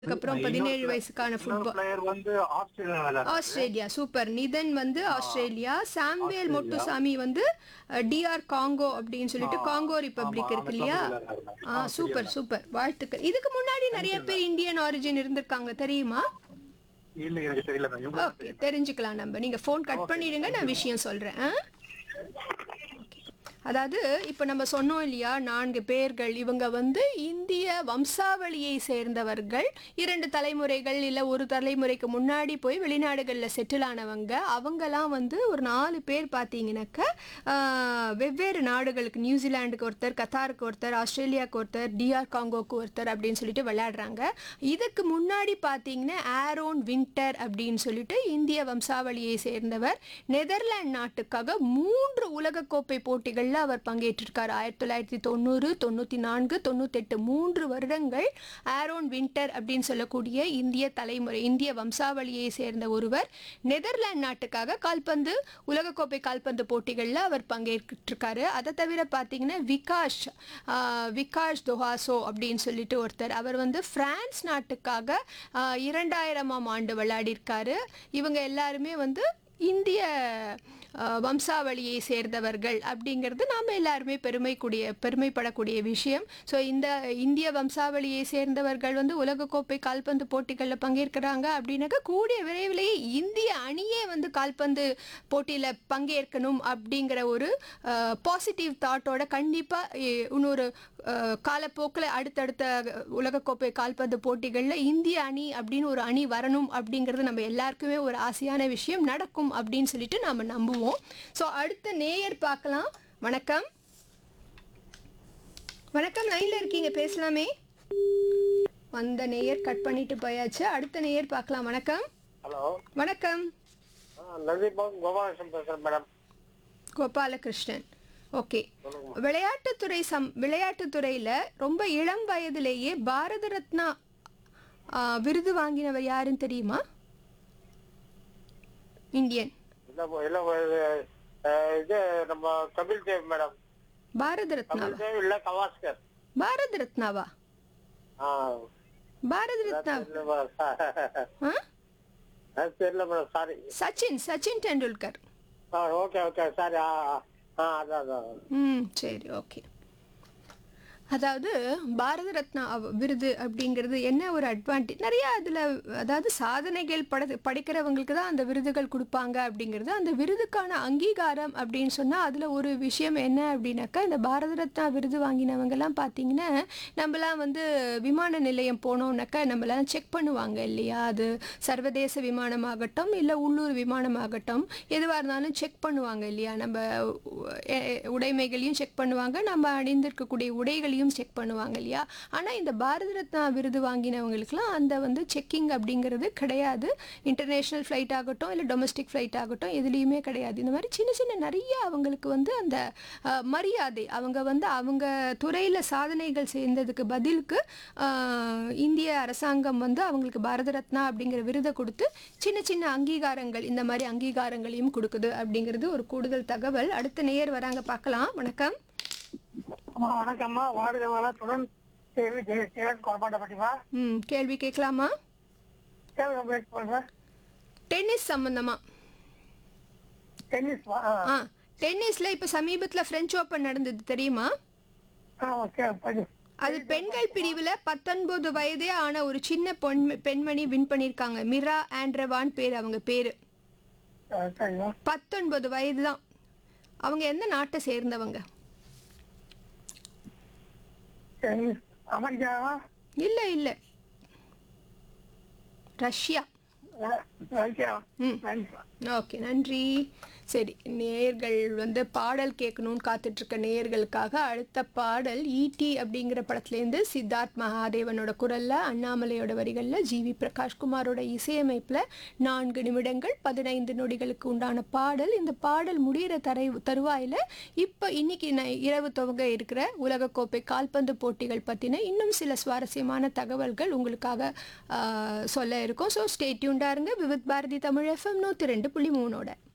அதுக்கப்புறம் பதினேழு வயசுக்கான ஃபுட்பால் பிளேயர் வந்து ஆஸ்திரேலியா விளையாடுறாரு ஆஸ்திரேலியா சூப்பர் நிதன் வந்து ஆஸ்திரேலியா சாம்வேல் ஆஸ்திரேலியா. மொட்டுசாமி வந்து டிஆர் காங்கோ அப்படின்னு சொல்லிட்டு ஆ, காங்கோ ரிப்பப்ளிக் ஆமா, இருக்கு இல்லையா ஆமா, விளையாடுறாரு. ஆ சூப்பர் சூப்பர் வாழ்த்துக்கள் இதுக்கு முன்னாடி நிறைய பேர் இந்தியன் ஆரிஜின் இருந்திருக்காங்க தெரியுமா இல்ல எனக்கு தெரியல மேம் இவங்க ஓகே தெரிஞ்சுக்கலாம் நம்ம நீங்க ஃபோன் கட் பண்ணிடுங்க நான் விஷயம் சொல்றேன் ஆ? அதாவது இப்போ நம்ம சொன்னோம் இல்லையா நான்கு பேர்கள் இவங்க வந்து இந்திய வம்சாவளியை சேர்ந்தவர்கள் இரண்டு தலைமுறைகள் இல்லை ஒரு தலைமுறைக்கு முன்னாடி போய் வெளிநாடுகளில் செட்டில் ஆனவங்க அவங்கெல்லாம் வந்து ஒரு நாலு பேர் பார்த்தீங்கன்னாக்க ஆஹ், வெவ்வேறு நாடுகளுக்கு நியூசிலாண்டுக்கு ஒருத்தர் கத்தாருக்கு ஒருத்தர் ஆஸ்திரேலியாவுக்கு ஒருத்தர் டிஆர் காங்கோக்கு ஒருத்தர் அப்படின்னு சொல்லிட்டு விளையாடுறாங்க இதுக்கு முன்னாடி பார்த்தீங்கன்னா ஆரோன் வின்டர் அப்படின்னு சொல்லிட்டு இந்திய வம்சாவளியை சேர்ந்தவர் நெதர்லாந்து நாட்டுக்காக மூன்று உலகக்கோப்பை போட்டிகளில் அவர் பங்கேற்றிருக்கார் ஆயிரத்தி தொள்ளாயிரத்தி தொண்ணூறு தொண்ணூற்றி நான்கு தொண்ணூத்தெட்டு மூன்று வருடங்கள் ஆரோன் வின்டர் அப்படின்னு சொல்லக்கூடிய இந்திய தலைமுறை இந்திய வம்சாவளியை சேர்ந்த ஒருவர் நெதர்லாந்து நாட்டுக்காக கால்பந்து உலகக்கோப்பை கால்பந்து போட்டிகளில் அவர் பங்கேற்றிருக்காரு அதை தவிர பார்த்தீங்கன்னா விகாஷ் ஆஹ், விகாஷ் தொஹாசோ அப்படின்னு சொல்லிட்டு ஒருத்தர் அவர் வந்து பிரான்ஸ் நாட்டுக்காக ஆஹ், இரண்டாயிரமாம் ஆண்டு விளையாடியிருக்காரு இவங்க எல்லாருமே வந்து இந்திய அஹ், வம்சாவளியை சேர்ந்தவர்கள் அப்படிங்கிறது நாம் எல்லாருமே பெருமைக்கூடிய பெருமைப்படக்கூடிய விஷயம் ஸோ இந்த இந்திய வம்சாவளியை சேர்ந்தவர்கள் வந்து உலகக்கோப்பை கால்பந்து போட்டிகளில் பங்கேற்கிறாங்க அப்படின்னாக்கா கூடிய விரைவிலேயே இந்திய அணியே வந்து கால்பந்து போட்டியில் பங்கேற்கணும் அப்படிங்கிற ஒரு பாசிட்டிவ் தாட்டோட கண்டிப்பாக இன்னொரு காலப்போக்கில் அடுத்தடுத்த உலகக்கோப்பை கால்பந்து போட்டிகளில் இந்திய அணி அப்படின்னு ஒரு அணி வரணும் அப்படிங்கிறது நம்ம எல்லாருக்குமே ஒரு ஆசையான விஷயம் நடக்கும் அப்படின்னு சொல்லிட்டு நாம் நம்புவோம் ஸோ அடுத்த நேயர் பார்க்கலாம் வணக்கம் வணக்கம் லைனில் இருக்கீங்க பேசலாமே வந்த நேயர் கட் பண்ணிட்டு போயாச்சு அடுத்த நேயர் பார்க்கலாம் வணக்கம் ஹலோ வணக்கம் நந்திபாக் கோபாலகிருஷ்ணன் பேசுறேன் மேடம் கோபாலகிருஷ்ணன் ஓகே விளையாட்டுத்துறை சம் விளையாட்டுத்துறையில் ரொம்ப இளம் வயதிலேயே பாரத ரத்னா ஆ, விருது வாங்கினவர் யாருன்னு தெரியுமா இந்தியன் இல்ல இல்ல அஹ், இது நம்ம கபில் தேவ் மேடம் பாரத ரத்னாவா கபில் தேவ் இல்ல கவாஸ்கர் பாரத ரத்னாவா ஆ பாரத ரத்னா தெரியல மேடம் ஆ? அது தெரியல madam sorry Sachin Sachin Tendulkar okay okay sorry ஆ ஆ. ஆ அதான் அதான் ம் சரி ஓகே அதாவது பாரத ரத்னா அவ- விருது அப்படிங்கிறது என்ன ஒரு அட்வான்டேஜ் நிறைய அதில் அதாவது சாதனைகள் பட படிக்கிறவங்களுக்கு தான் அந்த விருதுகள் கொடுப்பாங்க அப்படிங்கிறது அந்த விருதுக்கான அங்கீகாரம் அப்படின்னு சொன்னால் அதில் ஒரு விஷயம் என்ன அப்படின்னாக்கா இந்த பாரத ரத்னா விருது வாங்கினவங்கெல்லாம் பார்த்தீங்கன்னா நம்மலாம் வந்து விமான நிலையம் போனோம்னாக்கா நம்மளாம் செக் பண்ணுவாங்க இல்லையா அது சர்வதேச விமானமாகட்டும் இல்லை உள்ளூர் விமானமாகட்டும் எதுவாக இருந்தாலும் செக் பண்ணுவாங்க இல்லையா நம்ம எ- எ- உடைமைகளையும் செக் பண்ணுவாங்க நம்ம அணிந்திருக்கக்கூடிய உடைகளையும் செக் பண்ணுவாங்க இல்லையா ஆனால் இந்த பாரத ரத்னா விருது வாங்கினவங்களுக்குலாம் அந்த வந்து செக்கிங் அப்படிங்கிறது கிடையாது இன்டர்நேஷ்னல் ஃப்ளைட் ஆகட்டும் இல்லை டொமஸ்டிக் ஃப்ளைட் ஆகட்டும் எதுலேயுமே கிடையாது இந்த மாதிரி சின்ன சின்ன நிறைய அவங்களுக்கு வந்து அந்த அஹ், மரியாதை அவங்க வந்து அவங்க துறையில் சாதனைகள் செய்ததுக்கு பதிலுக்கு அஹ், இந்திய அரசாங்கம் வந்து அவங்களுக்கு பாரத ரத்னா அப்படிங்கிற விருதை கொடுத்து சின்ன சின்ன அங்கீகாரங்கள் இந்த மாதிரி அங்கீகாரங்களையும் கொடுக்குது அப்படிங்கிறது ஒரு கூடுதல் தகவல் அடுத்த நேயர் வராங்க பார்க்கலாம் வணக்கம் அம்மா வணக்கம்மா வாழ்க வளத்துடன் தேவி ஜெயசீலன் கோபாண்டப்பட்டிமா ம் கேள்வி கேட்கலாமா கேள்வி முயற்சி பண்றேன் டென்னிஸ் சம்பந்தமா டென்னிஸ் ஆ டென்னிஸ்ல இப்போ சமீபத்தில் ஃப்ரெஞ்ச் ஓப்பன் நடந்தது தெரியுமா ஓகே பண்ணி அது பெண்கள் பிரிவில் பத்தொன்பது வயதே ஆன ஒரு சின்ன பொன் பெண்மணி வின் பண்ணியிருக்காங்க மிரா ஆண்ட்ரவான் பேர் அவங்க பேர் சரிங்க பத்தொன்பது வயது தான் அவங்க எந்த நாட்டை சேர்ந்தவங்க டென்னிஸ் அமெரிக்காவா இல்லை இல்லை ரஷ்யா ரஷ்யா ம் நன்றி ஓகே நன்றி சரி நேயர்கள் வந்து பாடல் கேட்கணும்னு காத்துட்ருக்க நேயர்களுக்காக அடுத்த பாடல் ஈடி அப்படிங்கிற படத்துலேருந்து சித்தார்த் மகாதேவனோட குரலில் அண்ணாமலையோட வரிகளில் ஜிவி பிரகாஷ்குமாரோட இசையமைப்பில் நான்கு நிமிடங்கள் பதினைந்து நொடிகளுக்கு உண்டான பாடல் இந்த பாடல் முடிகிற தரை தருவாயில் இப்போ இன்னைக்கு நை- இரவு துவங்க இருக்கிற உலகக்கோப்பை கால்பந்து போட்டிகள் பற்றின இன்னும் சில சுவாரஸ்யமான தகவல்கள் உங்களுக்காக ஆ, சொல்ல இருக்கும் ஸோ ஸ்டேட்யூண்டாக இருங்க விவித் பாரதி தமிழ் எஃப்எம் நூற்றி ரெண்டு புள்ளி மூணோட